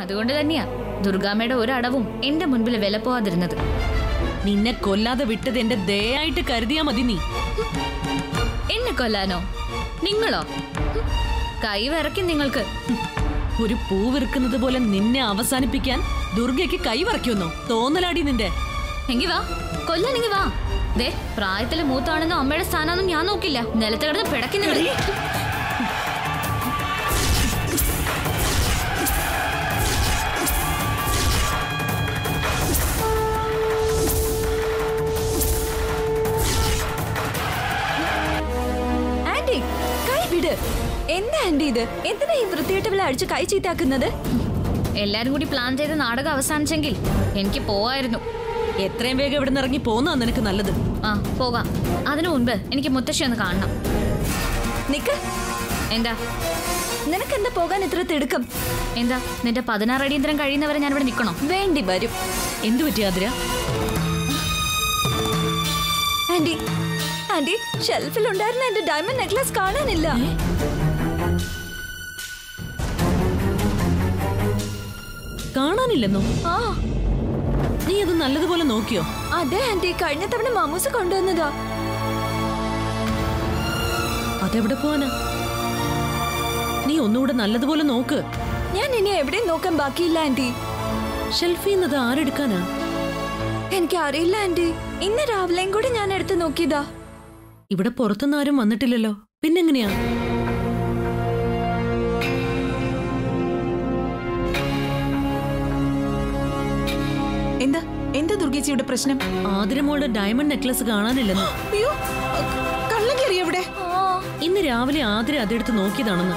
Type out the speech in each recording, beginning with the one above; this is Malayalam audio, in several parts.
അതുകൊണ്ട് തന്നെയാ ദുർഗാമ്മയുടെ ഒരടവും എന്റെ മുൻപിൽ വില പോവാതിരുന്നത് നിന്നെ കൊല്ലാതെ വിട്ടത് എന്റെ ദയായിട്ട് കരുതിയാ മതി നീ എന്നെ കൊല്ലാനോ നിങ്ങളോ ഹും, കൈ വിറയ്ക്കും നിങ്ങൾക്ക് ഒരു പൂ വിറുക്കുന്നത് പോലെ നിന്നെ അവസാനിപ്പിക്കാൻ ദുർഗയ്ക്ക് കൈവറയ്ക്കുമെന്നോ തോന്നലാടി നിന്റെ എങ്കി വാ കൊല്ലാനെങ്കി വാ ദേ പ്രായത്തില് മൂത്താണെന്നോ അമ്മയുടെ സ്ഥാനമൊന്നും ഞാൻ നോക്കില്ല നിലത്ത് കിടന്ന് പിടയ്ക്കുന്നത് ആന്റി കൈ വിട് എന്താ ആന്റി ഇത് എന്തിനാ ഈ വൃത്തികെട്ടവളെ അടിച്ച് കൈ ചീത്താക്കുന്നത് എല്ലാരും കൂടി പ്ലാൻ ചെയ്ത് നാടകം അവസാനിച്ചെങ്കിൽ എനിക്ക് പോവായിരുന്നു എത്രയും വേഗം ഇവിടെ നിന്ന് ഇറങ്ങി പോന്നാ നിനക്ക് നല്ലത് ആ പോകാം അതിനു മുൻപ് എനിക്ക് മുത്തശ്ശി ഒന്ന് കാണണം നിക്ക് എന്താ നിനക്കെന്താ പോകാൻ ഇത്ര തിടുക്കം എന്താ നിന്റെ പതിനാറ് അടിയന്തരം കഴിയുന്നവരെ ഞാൻ ഇവിടെ നിൽക്കണോ വേണ്ടി വരും എന്തു പറ്റി ആതിര ആന്റി ആന്റി ഷെൽഫിൽ ഉണ്ടായിരുന്ന എന്റെ ഡയമണ്ട് നെക്ലസ് കാണാനില്ല കാണാനില്ലെന്നോ ആ നീ അത് നല്ലതുപോലെ നോക്കിയോ അതെ ആന്റി കഴിഞ്ഞ തവണ മാമൂസ് കൊണ്ടുവന്നതാ അതെവിടെ പോവാനാ നീ ഒന്നുകൂടെ നല്ലതുപോലെ നോക്ക് ഞാൻ ഇനി എവിടെയും നോക്കാൻ ബാക്കിയില്ല ആന്റി ഷെൽഫിൽ നിന്ന് അത് ആരെടുക്കാനാ എനിക്ക് അറിയില്ല ആന്റി ഇന്ന് രാവിലെയും കൂടി ഞാൻ എടുത്ത് നോക്കിയതാ ഇവിടെ പുറത്തുനിന്ന് ആരും വന്നിട്ടില്ലല്ലോ പിന്നെങ്ങനെയാ എന്താ എന്താ ദുർഗേച്ചിയുടെ പ്രശ്നം ആതിരമോളുടെ ഡയമണ്ട് നെക്ലസ് കാണാനില്ലെന്ന് അയ്യോ കള്ളം കയറി എവിടെ ആ ഇന്ന് രാവിലെ ആതിര അതെടുത്ത് നോക്കിയതാണെന്ന്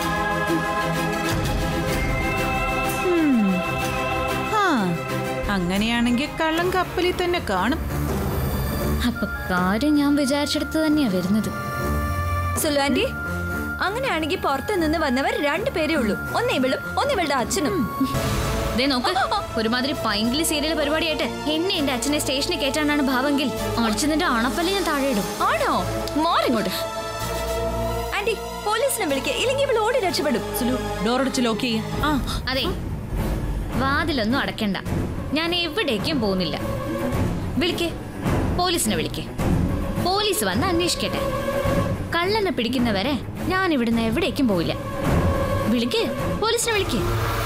ആ അങ്ങനെയാണെങ്കിൽ കള്ളം കപ്പലിൽ തന്നെ കാണും അപ്പൊ കാര്യം ഞാൻ വിചാരിച്ചെടുത്ത് തന്നെയാ വരുന്നത് സുലു ആന്റി അങ്ങനെയാണെങ്കിൽ പുറത്ത് നിന്ന് വന്നവർ രണ്ടു പേരേ ഉള്ളൂ ഒന്ന് ഇവളും ഒന്ന് ഇവളുടെ അച്ഛനും ദേ നോക്ക് ഒരുമാതിരി പൈങ്കിളി സീരിയൽ പരിപാടിയായിട്ട് എന്നെ എന്റെ അച്ഛനെ സ്റ്റേഷനിൽ കയറ്റാനാണ് ഭാവമെങ്കിൽ അടിച്ചു നിന്റെ അണപ്പല്ലേ ഞാൻ താഴെ ഇടും ആണോ മോറിങ്ങോട്ട് ആന്റി പോലീസിനെ വിളിക്കുക ഇല്ലെങ്കിൽ ഇവൾ ഓടി രക്ഷപ്പെടും സുലു ഡോറടിച്ച് ലോക്ക് ചെയ്യ ആ അതെ വാതിലൊന്നും അടയ്ക്കണ്ട ഞാൻ എവിടേക്കും പോകുന്നില്ല വിളിക്കേ പോലീസിനെ വിളിക്കേ പോലീസ് വന്ന് അന്വേഷിക്കട്ടെ കള്ളനെ പിടിക്കുന്നവരെ ഞാൻ ഇവിടുന്ന് എവിടേക്കും പോയില്ല വിളിക്കേ പോലീസിനെ വിളിക്കേ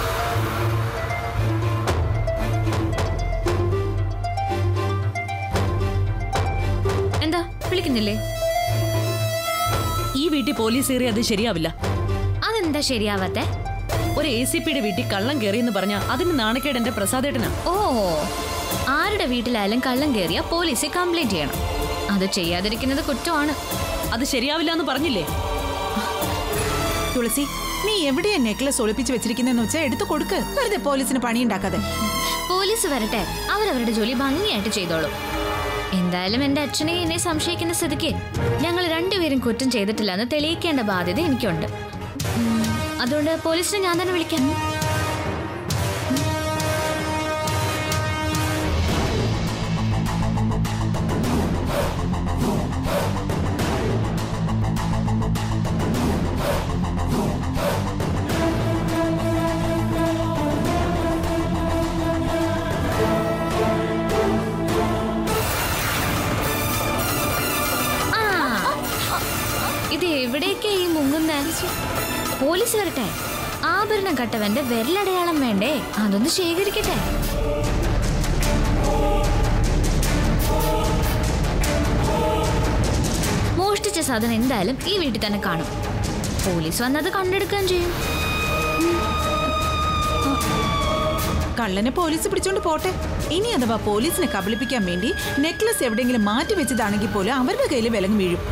എന്താ വിളിക്കുന്നില്ലേ ഈ വീട്ടിൽ പോലീസ് ഏറി അത് ശരിയാവില്ല അതെന്താ ശരിയാവാത്തെ ഒരു എ സി പിയുടെ വീട്ടിൽ കള്ളം കയറിയെന്ന് പറഞ്ഞാ അതിന് നാണക്കേട് എന്റെ പ്രസാദേട്ടനാ ഓ ആരുടെ വീട്ടിലായാലും കള്ളം കയറിയ പോലീസിൽ കംപ്ലൈന്റ് ചെയ്യണം അത് ചെയ്യാതിരിക്കുന്നത് കുറ്റമാണ് അത് ശരിയാവില്ല എന്ന് പറഞ്ഞില്ലേ തുളസി നീ എവിടെയാ നെക്ലസ് ഒളിപ്പിച്ച് വെച്ചിരിക്കുന്നെന്ന് വെച്ചാൽ എടുത്തു കൊടുക്ക് വെറുതെ പോലീസിന് പണിയുണ്ടാക്കാതെ പോലീസ് വരട്ടെ അവരവരുടെ ജോലി ഭംഗിയായിട്ട് ചെയ്തോളും എന്തായാലും എന്റെ അച്ഛനെ എന്നെ സംശയിക്കുന്ന സ്ഥിതിക്ക് ഞങ്ങൾ രണ്ടുപേരും കുറ്റം ചെയ്തിട്ടില്ല എന്ന് തെളിയിക്കേണ്ട ബാധ്യത എനിക്കുണ്ട് ഉം, അതുകൊണ്ട് പോലീസിനെ ഞാൻ തന്നെ വിളിക്കാം ആ ഇത് എവിടേക്കാ ഈ മുങ്ങുന്ന പോലീസ് വരട്ടെ ആഭരണം കട്ടവന്റെ വിരലടയാളം വേണ്ടേ അതൊന്ന് ശേഖരിക്കട്ടെ മോഷ്ടിച്ച സാധനം എന്തായാലും ഈ വീട്ടിൽ തന്നെ കാണും പോലീസ് വന്നത് കണ്ടെടുക്കുകയും ചെയ്യും കള്ളനെ പോലീസ് പിടിച്ചോണ്ട് പോട്ടെ ഇനി അഥവാ പോലീസിനെ കബളിപ്പിക്കാൻ വേണ്ടി നെക്ലസ് എവിടെയെങ്കിലും മാറ്റി വെച്ചതാണെങ്കിൽ പോലും അവരുടെ കയ്യിൽ വിലങ്ങ് വീഴും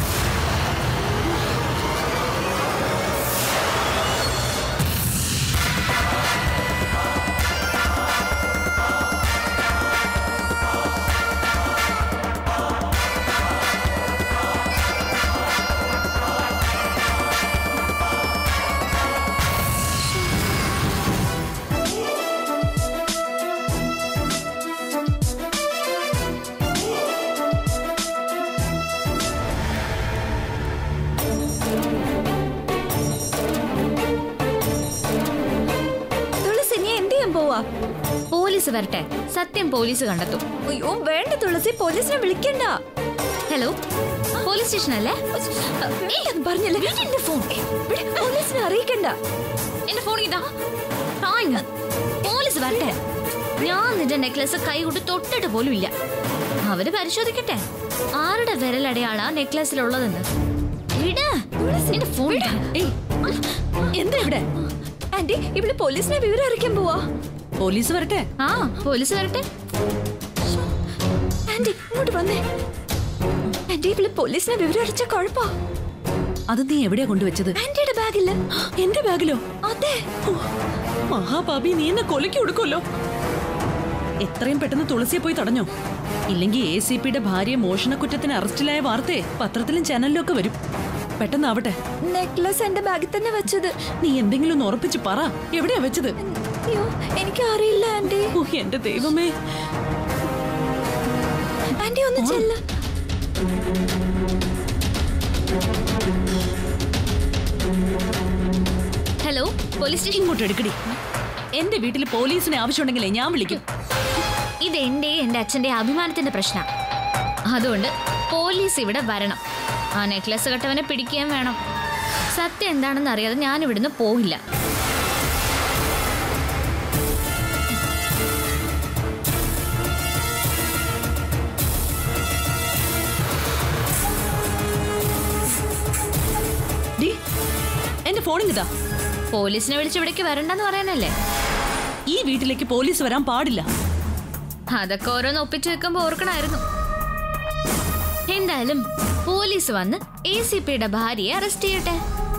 ചെയ്യാൻ പോവാ പോലീസ് വരട്ടെ സത്യം പോലീസ് കണ്ടെത്തും അയ്യോ വേണ്ട തുളസി പോലീസിനെ വിളിക്കണ്ട ഹലോ പോലീസ് സ്റ്റേഷൻ അല്ലേ വേണ്ടെന്ന് പറഞ്ഞല്ലേ എന്റെ ഫോൺ പോലീസിനെ അറിയിക്കണ്ട എന്റെ ഫോൺ ഇതാ ആ ഇങ്ങ്. പോലീസ് വരട്ടെ ഞാൻ നിന്റെ നെക്ലസ് കൈ കൊണ്ട് തൊട്ടിട്ട് പോലും ഇല്ല അവര് പരിശോധിക്കട്ടെ ആരുടെ വിരലടയാളാ നെക്ലസിലുള്ളതെന്ന് ഇട് എന്റെ ഫോൺ ഇട്. ഏയ് എന്താ ഇവിടെ ആന്റി ഇവിടെ പോലീസിനെ വിവരം അറിയിക്കാൻ പോവാ പോലീസ് വരട്ടെ ആ പോലീസ് വരട്ടെ ആന്റി ഇങ്ങോട്ട് വന്നേ ആന്റി ഇവിടെ പോലീസിനെ വിവരം അറിയിച്ച കുഴപ്പാ അത് നീ എവിടെയാ കൊണ്ടുവച്ചത് ആന്റിയുടെ ബാഗില്ല എന്റെ ബാഗിലോ അതെ ഓ, മഹാപാപി നീ എന്നെ കൊലയ്ക്ക് കൊടുക്കുമല്ലോ എത്രയും പെട്ടെന്ന് തുളസിയെ പോയി തടഞ്ഞോ ഇല്ലെങ്കിൽ എ സി പിയുടെ ഭാര്യ മോഷണക്കുറ്റത്തിന് അറസ്റ്റിലായ വാർത്തയെ പത്രത്തിലും ചാനലിലും ഒക്കെ വരും പെട്ടെന്നാവട്ടെ നെക്ലസ് എന്റെ ബാഗിൽ തന്നെ വെച്ചത് നീ എന്തെങ്കിലും ഒന്ന് ഉറപ്പിച്ച് പറ എവിടെയാ വെച്ചത് അയ്യോ എനിക്ക് അറിയില്ല ആന്റി ഓ എന്റെ ദൈവമേ ആന്റി ഒന്ന് ചെല്ല ഹലോ പോലീസ് സ്റ്റേഷൻ ഇങ്ങോട്ട് എടുക്കടി എന്റെ വീട്ടിൽ പോലീസിനെ ആവശ്യമുണ്ടെങ്കിലേ ഞാൻ വിളിക്കും ഇത് എന്റെ എന്റെ അച്ഛന്റെ അഭിമാനത്തിന്റെ പ്രശ്ന അതുകൊണ്ട് പോലീസ് ഇവിടെ വരണം ആ നെക്ലസ് കെട്ടവനെ പിടിക്കുകയും വേണം സത്യം എന്താണെന്ന് അറിയാതെ ഞാൻ ഇവിടുന്ന് പോകില്ല ഡി എന്റെ ഫോണിങ് ഇതാ പോലീസിനെ വിളിച്ച് ഇവിടേക്ക് വരണ്ടെന്ന് പറയാനല്ലേ ഈ വീട്ടിലേക്ക് പോലീസ് വരാൻ പാടില്ല അതൊക്കെ ഓരോന്ന് ഒപ്പിച്ചു വെക്കുമ്പോ ഓർക്കണായിരുന്നു എന്തായാലും പോലീസ് വന്ന് എ സി പിയുടെ ഭാര്യയെ അറസ്റ്റ് ചെയ്യട്ടെ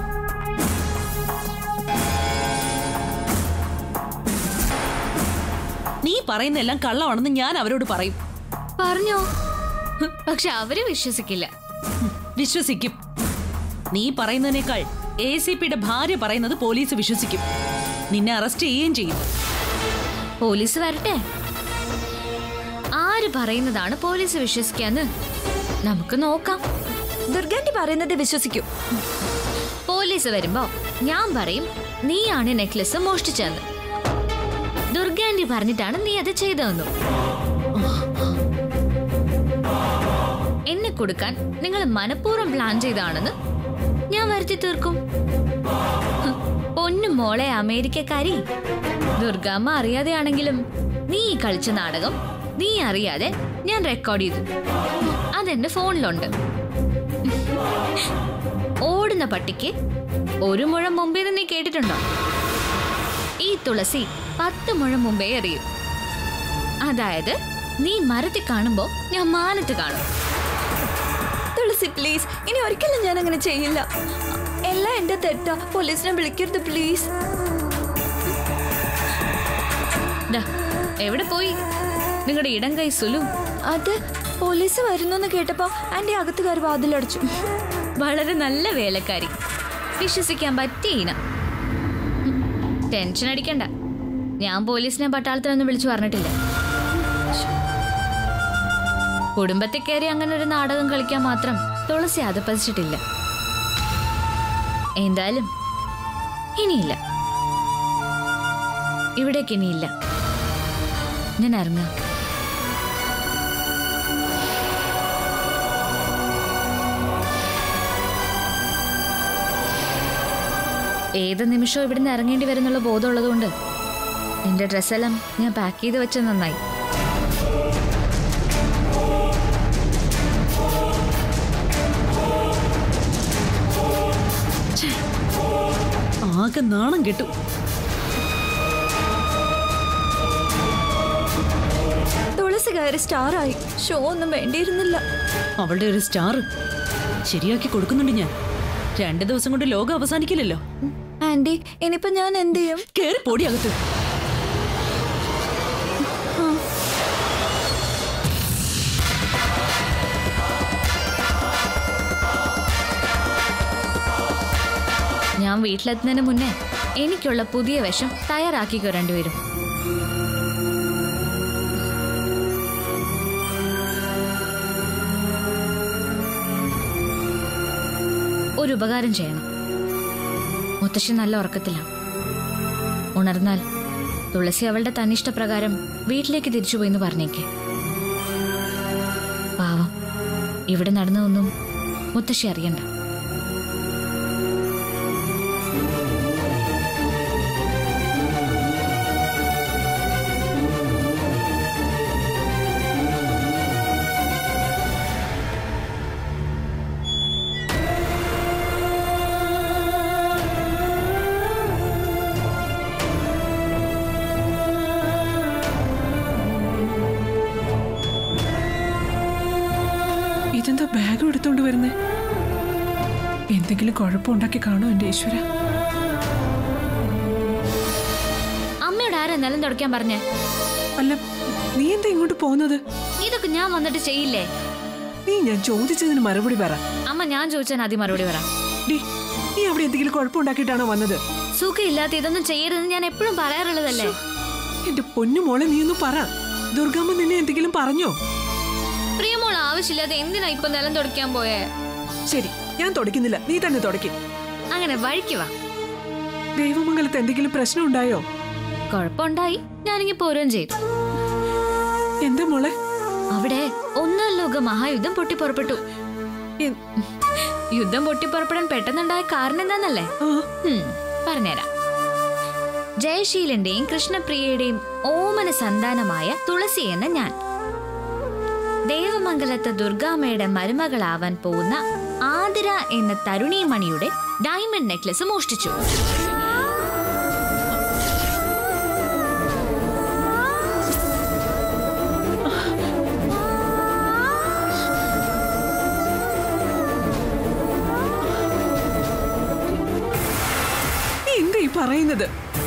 നീ പറയുന്നതെല്ലാം കള്ളമാണെന്ന് ഞാൻ അവരോട് പറയും പറഞ്ഞോ പക്ഷെ അവര് വിശ്വസിക്കില്ല ഹും, വിശ്വസിക്കും നീ പറയുന്നതിനേക്കാൾ എ സി പിയുടെ ഭാര്യ പറയുന്നത് പോലീസ് വിശ്വസിക്കും നിന്നെ അറസ്റ്റ് ചെയ്യുകയും ചെയ്യും പോലീസ് വരട്ടെ ആര് പറയുന്നതാണ് പോലീസ് വിശ്വസിക്കാന്ന് നമുക്ക് നോക്കാം ദുർഗാന്റി പറയുന്നത് വിശ്വസിക്കും പോലീസ് വരുമ്പോ ഞാൻ പറയും നീയാണ് നെക്ലസ് മോഷ്ടിച്ചതെന്ന് ദുർഗാന്റി പറഞ്ഞിട്ടാണ് നീ അത് ചെയ്തതെന്നു എന്നെ കൊടുക്കാൻ നിങ്ങൾ മനഃപൂർവ്വം പ്ലാൻ ചെയ്താണെന്ന് ഞാൻ വരുത്തി തീർക്കും ഹ്, പൊന്നു മോളെ അമേരിക്കക്കാരി ദുർഗാമ്മ അറിയാതെയാണെങ്കിലും നീ ഈ കളിച്ച നാടകം നീ അറിയാതെ ഞാൻ റെക്കോർഡ് ചെയ്തു അതെന്റെ ഫോണിലുണ്ട് ഓടുന്ന പട്ടിക്ക് ഒരു മുഴം മുമ്പേ നീ കേട്ടിട്ടുണ്ടോ ഈ തുളസി പത്ത് മുഴം മുമ്പേ എറിയും അതായത് നീ മരത്തിൽ കാണുമ്പോ ഞാൻ മാനത്ത് കാണും തുളസി പ്ലീസ് ഇനി ഒരിക്കലും ഞാൻ അങ്ങനെ ചെയ്യില്ല എല്ലാം എന്റെ തെറ്റാ പോലീസിനെ വിളിക്കരുത് പ്ലീസ് ദാ, എവിടെ പോയി നിങ്ങളുടെ ഇടം കൈ സുലു അത് പോലീസ് വരുന്നു എന്ന് കേട്ടപ്പോ ആന്റി അകത്ത് കയറി വാതിലടച്ചു വളരെ നല്ല വേലക്കാരി വിശ്വസിക്കാൻ പറ്റിയ ഇനം ഉം, ടെൻഷൻ അടിക്കണ്ട ഞാൻ പോലീസിനെ പട്ടാളത്തിനൊന്നും വിളിച്ചു പറഞ്ഞിട്ടില്ല കുടുംബത്തിൽ കയറി അങ്ങനെ ഒരു നാടകം കളിക്കാൻ മാത്രം തുളസി അതപ്പതിച്ചിട്ടില്ല എന്തായാലും ഇനിയില്ല ഇവിടേക്ക് ഇനിയില്ല ഞാൻ ഇറങ്ങാം ഏത് നിമിഷവും ഇവിടുന്ന് ഇറങ്ങേണ്ടി വരുന്നുള്ള ബോധമുള്ളതുകൊണ്ട് എന്റെ ഡ്രസ്സെല്ലാം ഞാൻ പാക്ക് ചെയ്ത് വെച്ചത് നന്നായി ആകെ നാണം കെട്ടു തുളസി കയറി സ്റ്റാറായി ഷോ ഒന്നും വേണ്ടിയിരുന്നില്ല അവളുടെ ഒരു സ്റ്റാർ ശരിയാക്കി കൊടുക്കുന്നുണ്ട് ഞാൻ രണ്ട് ദിവസം കൊണ്ട് ലോകം അവസാനിക്കില്ലല്ലോ ആന്റി ഇനിയിപ്പോ ഞാൻ എന്ത് ചെയ്യും കേറി പൊടി അകത്ത് ഞാൻ വീട്ടിലെത്തുന്നതിന് മുന്നേ എനിക്കുള്ള പുതിയ വിഷം തയ്യാറാക്കിക്കോ രണ്ടുപേരും ഒരു ഉപകാരം ചെയ്യണം മുത്തശ്ശി നല്ല ഉറക്കത്തിലാണ് ഉണർന്നാൽ തുളസി അവളുടെ തന്നിഷ്ടപ്രകാരം വീട്ടിലേക്ക് തിരിച്ചുപോയി എന്ന് പറഞ്ഞേക്ക് പാവം ഇവിടെ നടന്നതൊന്നും മുത്തശ്ശി അറിയണ്ട ഇതെന്താ ബാഗ് എടുത്തോണ്ട് വരുന്നേ എന്തെങ്കിലും കുഴപ്പമുണ്ടാക്കി കാണോ എന്റെ ഈശ്വര അമ്മയോട് ആരാ നിലം തുടയ്ക്കാൻ പറഞ്ഞേ അല്ല നീ എന്താ ഇങ്ങോട്ട് പോകുന്നത് ഇതൊക്കെ ഞാൻ വന്നിട്ട് ചെയ്യില്ലേ നീ ഞാൻ ചോദിച്ചതിന് മറുപടി പറ അമ്മ ഞാൻ ചോദിച്ചാൽ ആദ്യം മറുപടി പറ ഡി നീ അവിടെ എന്തെങ്കിലും കുഴപ്പമുണ്ടാക്കിയിട്ടാണോ വന്നത് സുഖമില്ലാത്ത ഇതൊന്നും ചെയ്യരുതെന്ന് ഞാൻ എപ്പോഴും പറയാറുള്ളതല്ലേ എന്റെ പൊന്നു മോളെ നീ ഒന്ന് പറ ദുർഗമ്മ നിന്നെ എന്തെങ്കിലും പറഞ്ഞോ പ്രിയമോൾ ആവശ്യമില്ലാതെ എന്തിനാ ഇപ്പൊ നിലം തുടയ്ക്കാൻ പോയേ ശരി ഞാൻ തുടയ്ക്കുന്നില്ല നീ തന്നെ തുടയ്ക്കും അങ്ങനെ വഴിക്ക് വാ ദൈവമംഗലത്ത് എന്തെങ്കിലും പ്രശ്നം ഉണ്ടായോ കുഴപ്പമുണ്ടായി ഞാനിങ്ങി പോരുകയും ചെയ്തു എന്താ മോളെ അവിടെ ഒന്നാം ലോക മഹായുദ്ധം പൊട്ടിപ്പുറപ്പെട്ടു എ- യുദ്ധം പൊട്ടിപ്പുറപ്പെടാൻ പെട്ടെന്നുണ്ടായ കാരണം എന്താന്നല്ലേ ആ, ഹും, പറഞ്ഞുതരാം ജയശീലന്റെയും കൃഷ്ണപ്രിയയുടെയും ഓമന സന്താനമായ തുളസി എന്ന ഞാൻ ദേവമംഗലത്ത് ദുർഗാമ്മയുടെ മരുമകളാവാൻ പോകുന്ന ആതിര എന്ന തരുണീമണിയുടെ ഡയമണ്ട് നെക്ലസ് മോഷ്ടിച്ചു നീ എന്താ ഈ പറയുന്നത്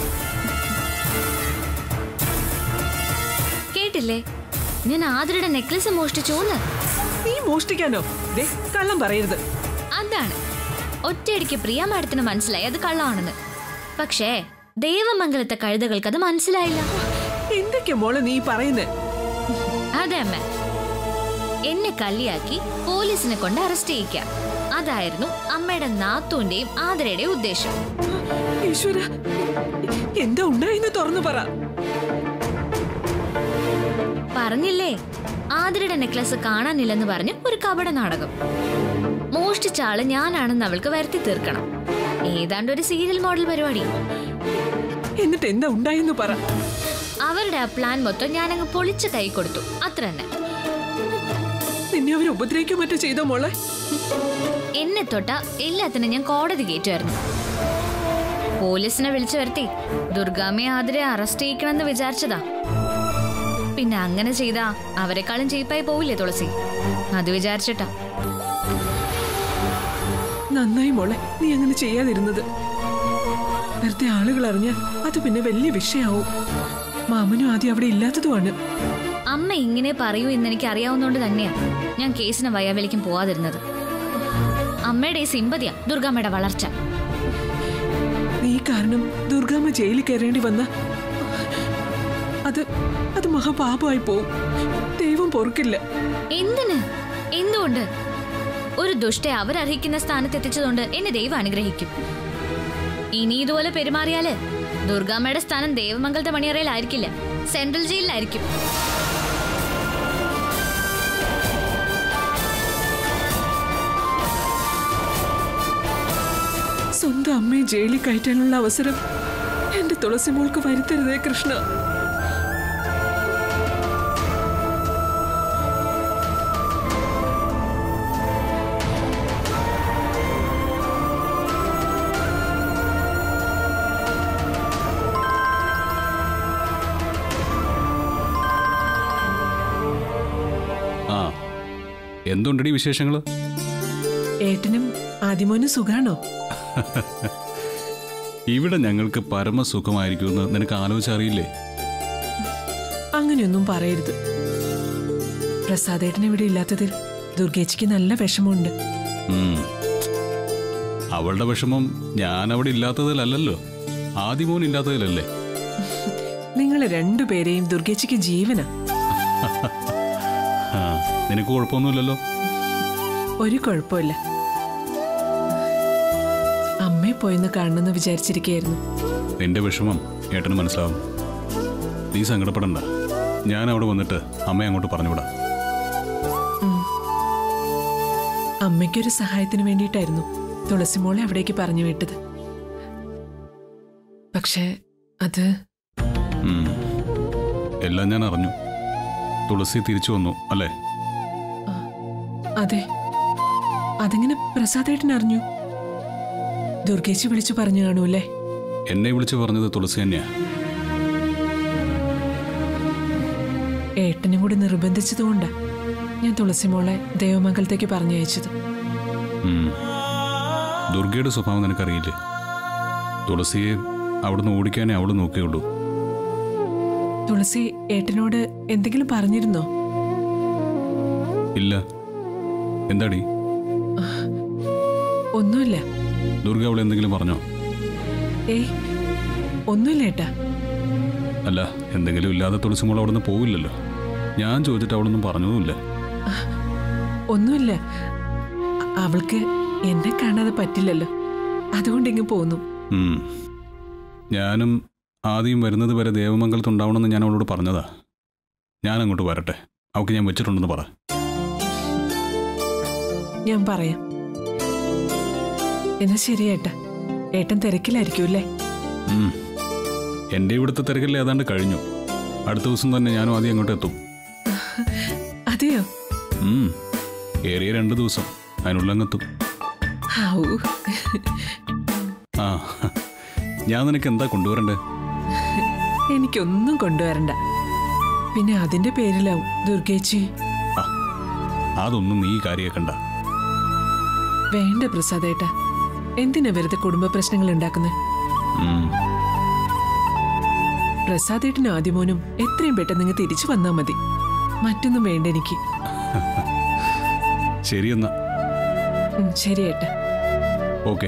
കേട്ടില്ലേ ഞാൻ ആതിരയുടെ നെക്ലസ് മോഷ്ടിച്ചോന്ന് നീ മോഷ്ടിക്കാനോ ദേ കള്ളം പറയരുത് അതാണ് ഒറ്റയടിക്ക് പ്രിയ മാഡത്തിന് മനസ്സിലായി അത് കള്ളമാണെന്ന് പക്ഷേ ദേവമംഗലത്തെ കഴുതകൾക്ക് അത് മനസ്സിലായില്ല എന്തൊക്കെയാ മോളെ നീ പറയുന്നേ അതെ അമ്മ എന്നെ കല്ലിയാക്കി പോലീസിനെ കൊണ്ട് അറസ്റ്റ് ചെയ്യിക്കാം അതായിരുന്നു അമ്മയുടെ നാത്തൂന്റെയും ആതിരയുടെയും ഉദ്ദേശം ഈശ്വര എന്താ ഉണ്ടായിന്ന് തുറന്നു പറ പറഞ്ഞില്ലേ ആതിരയുടെ നെക്ലസ് കാണാനില്ലെന്ന് പറഞ്ഞ് ഒരു കപട നാടകം മോഷ്ടിച്ച ആള് ഞാനാണെന്ന് അവൾക്ക് വരുത്തി തീർക്കണം ഏതാണ്ട് ഒരു സീരിയൽ മോഡൽ പരിപാടി എന്നിട്ട് എന്താ ഉണ്ടായെന്ന് പറ അവരുടെ ആ പ്ലാൻ മൊത്തം ഞാനങ്ങ് പൊളിച്ച് കൈ കൊടുത്തു അത്ര തന്നെ നിന്നെ അവർ ഉപദ്രവിക്കോ മറ്റോ ചെയ്തോ മോളെ എന്നെ തൊട്ട എല്ലാത്തിനും ഞാൻ കോടതി കയറ്റുമായിരുന്നു പോലീസിനെ വിളിച്ചു വരുത്തി ദുർഗാമ്മയെ ആതിരെ അറസ്റ്റ് ചെയ്യിക്കണമെന്ന് വിചാരിച്ചതാ പിന്നെ അങ്ങനെ ചെയ്താ അവരെക്കാളും ചീപ്പായി പോവില്ലേ തുളസി അത് വിചാരിച്ചിട്ടാ നന്നായി മോളെ നീ അങ്ങനെ ചെയ്യാതിരുന്നത് വെറുതെ ആളുകൾ അറിഞ്ഞാൽ അത് പിന്നെ വലിയ വിഷയാവും മാമനും ആദ്യം അവിടെ ഇല്ലാത്തതുമാണ് അമ്മ ഇങ്ങനെ പറയൂ എന്ന് എനിക്ക് അറിയാവുന്നതുകൊണ്ട് തന്നെയാ ഞാൻ കേസിന് വയ്യാവലിക്കും പോവാതിരുന്നത് അമ്മയുടെ ഈ സിമ്പതിയാ ദുർഗാമ്മയുടെ വളർച്ച നീ കാരണം ദുർഗാമ്മ ജയിലിൽ കയറേണ്ടി വന്ന അത് അത് മഹാപാപമായി പോവും ദൈവം പൊറുക്കില്ല എന്തിന് എന്തുകൊണ്ട് ഒരു ദുഷ്ട അവരർഹിക്കുന്ന സ്ഥാനത്ത് എത്തിച്ചതുകൊണ്ട് എന്നെ ദൈവം അനുഗ്രഹിക്കും ഇനി ഇതുപോലെ പെരുമാറിയാല് ദുർഗാമ്മയുടെ സ്ഥാനം ദേവമംഗലത്തെ മണിയറയിലായിരിക്കില്ല സെൻട്രൽ ജയിലിലായിരിക്കും സ്വന്തം അമ്മയെ ജയിലിൽ കയറ്റാനുള്ള അവസരം എന്റെ തുളസി മോൾക്ക് വരുത്തരുതേ കൃഷ്ണ ആ എന്തുണ്ടടി വിശേഷങ്ങൾ ഏട്ടനും ആദിമോനും സുഖാണോ ഇവിടെ ഞങ്ങൾക്ക് പരമസുഖമായിരിക്കുമെന്ന് നിനക്ക് ആലോചിച്ചറിയില്ലേ അങ്ങനെയൊന്നും പറയരുത് പ്രസാദേട്ടൻ ഇവിടെ ഇല്ലാത്തതിൽ ദുർഗേച്ചിക്ക് നല്ല വിഷമമുണ്ട് ഉം. അവളുടെ വിഷമം ഞാൻ അവിടെ ഇല്ലാത്തതിലല്ലല്ലോ ആദിമോൻ ഇല്ലാത്തതിലല്ലേ നിങ്ങൾ രണ്ടുപേരെയും ദുർഗേച്ചിക്ക് ജീവനാ ആ നിനക്ക് കുഴപ്പമൊന്നുമില്ലല്ലോ ഒരു കുഴപ്പമില്ല അമ്മയെ പോയെന്ന് കാണണമെന്ന് വിചാരിച്ചിരിക്കുകയായിരുന്നു നിന്റെ വിഷമം ഏട്ടന് മനസ്സിലാവും നീ സങ്കടപ്പെടണ്ട ഞാൻ അവിടെ വന്നിട്ട് അമ്മയെ അങ്ങോട്ട് പറഞ്ഞുവിടാം അമ്മയ്ക്കൊരു സഹായത്തിന് വേണ്ടിയിട്ടായിരുന്നു തുളസിമോളെ അവിടേക്ക് പറഞ്ഞു വിട്ടത് പക്ഷേ അത് ഉം. എല്ലാം ഞാൻ അറിഞ്ഞു തുളസി തിരിച്ചു വന്നു അല്ലേ അതെ അതെങ്ങനെ പ്രസാദേട്ടൻ അറിഞ്ഞു ദുർഗേച്ചി വിളിച്ചു പറഞ്ഞു കാണൂല്ലേ എന്നെ വിളിച്ചു പറഞ്ഞത് തുളസി തന്നെയാ ഏട്ടനും കൂടി നിർബന്ധിച്ചതുകൊണ്ടാ ഞാൻ തുളസിമോളെ ദേവമംഗലത്തേക്ക് പറഞ്ഞയച്ചത് ഉം. ദുർഗയുടെ സ്വഭാവം നിനക്കറിയില്ലേ തുളസിയെ അവിടുന്ന് ഓടിക്കാനേ അവള് നോക്കിയുള്ളൂ തുളസി ഏട്ടനോട് എന്തെങ്കിലും പറഞ്ഞിരുന്നോ ഇല്ല എന്താടി ഒന്നുമില്ല ദുർഗ അവൾ എന്തെങ്കിലും പറഞ്ഞോ ഏയ് ഒന്നുമില്ല ഏട്ടാ അല്ല എന്തെങ്കിലും ഇല്ലാതെ തുളസി മോൾ അവിടുന്ന് പോവില്ലല്ലോ ഞാൻ ചോദിച്ചിട്ട് അവളൊന്നും പറഞ്ഞതുമില്ല ഒന്നുമില്ല അ- അവൾക്ക് എന്നെ കാണാതെ പറ്റില്ലല്ലോ അതുകൊണ്ട് ഇങ്ങ് പോന്നു ഉം. ഞാനും ആദ്യം വരുന്നത് വരെ ദേവമംഗലത്തുണ്ടാവണമെന്ന് ഞാൻ അവളോട് പറഞ്ഞതാ ഞാൻ അങ്ങോട്ട് വരട്ടെ അവൾക്ക് ഞാൻ വെച്ചിട്ടുണ്ടെന്ന് പറ ഞാൻ പറയാം എന്നാ ശരി ഏട്ടാ ഏട്ടൻ തിരക്കിലായിരിക്കും അല്ലേ ഉം. എൻ്റെ ഇവിടുത്തെ തിരക്കല്ലേ ഏതാണ്ട് കഴിഞ്ഞു അടുത്ത ദിവസം തന്നെ ഞാനും ആദ്യം അങ്ങോട്ട് എത്തും അതെയോ ഉം. ഏറിയ രണ്ട് ദിവസം അതിനുള്ളങ്ങെത്തും ഹാവൂ ആ ഞാൻ നിനക്ക് എന്താ കൊണ്ടുവരണ്ടേ എനിക്കൊന്നും കൊണ്ടുവരണ്ട പിന്നെ അതിന്റെ പേരിലാവും ദുർഗേച്ചി ആ അതൊന്നും നീ കാര്യാക്കണ്ട വേണ്ട പ്രസാദേട്ട എന്തിനാ വെറുതെ കുടുംബ പ്രശ്നങ്ങൾ ഉണ്ടാക്കുന്നത് ഉം. പ്രസാദേട്ടനും ആദ്യമോനും എത്രയും പെട്ടെന്ന് നിങ്ങൾ തിരിച്ചു വന്നാ മതി മറ്റൊന്നും വേണ്ട എനിക്ക് ശരി എന്നാ ഉം, ശരി ഏട്ടാ ഓക്കെ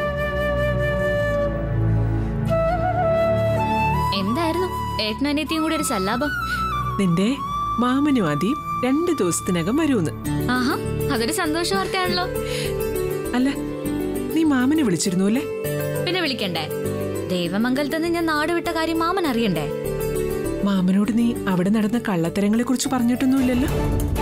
എന്തായിരുന്നു ഏട്ടനും അനിയത്തിയും കൂടി ഒരു സല്ലാപം നിന്റെ മാമനും ആദ്യം രണ്ട് ദിവസത്തിനകം വരൂന്ന് ആഹാ അതൊരു സന്തോഷ വാർത്തയാണല്ലോ അല്ല നീ മാമനെ വിളിച്ചിരുന്നു അല്ലേ പിന്നെ വിളിക്കണ്ടേ ദേവമംഗലത്ത് നിന്ന് ഞാൻ നാട് വിട്ട കാര്യം മാമൻ അറിയണ്ടേ മാമനോട് നീ അവിടെ നടന്ന കള്ളത്തരങ്ങളെ കുറിച്ച് പറഞ്ഞിട്ടൊന്നുമില്ലല്ലോ